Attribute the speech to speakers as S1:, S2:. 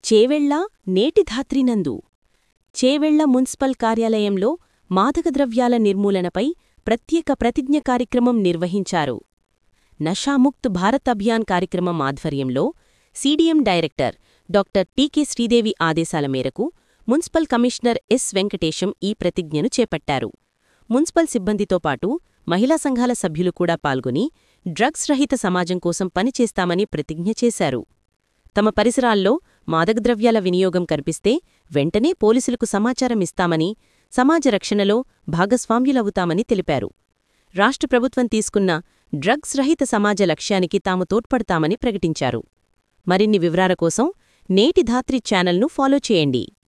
S1: చేవెళ్ల నేటి ధాత్రినందు చేవెళ్ల మున్సిపల్ కార్యాలయంలో మాదకద్రవ్యాల నిర్మూలనపై ప్రత్యేక ప్రతిజ్ఞ కార్యక్రమం నిర్వహించారు నషాముక్త్ భారత్ అభియాన్ కార్యక్రమం ఆధ్వర్యంలో CDM director doctor TK Sridevi ఆదేశాల మేరకు మున్సిపల్ కమిషనర్ ఎస్ వెంకటేశం ఈ ప్రతిజ్ఞను చేపట్టారు మున్సిపల్ సిబ్బందితో పాటు మహిళా సంఘాల సభ్యులు కూడా పాల్గొని డ్రగ్స్ రహిత సమాజం కోసం పనిచేస్తామని ప్రతిజ్ఞ చేశారు తమ పరిసరాల్లో మాదకద్రవ్యాల వినియోగం కనిపిస్తే వెంటనే పోలీసులకు సమాచారం ఇస్తామని సమాజ రక్షణలో భాగస్వామ్యులవుతామని తెలిపారు రాష్ట్ర ప్రభుత్వం తీసుకున్న డ్రగ్స్ రహిత సమాజ లక్ష్యానికి తాము తోడ్పడతామని ప్రకటించారు మరిన్ని వివరాల కోసం నేటి ధాత్రి ఛానల్ను ఫాలో చేయండి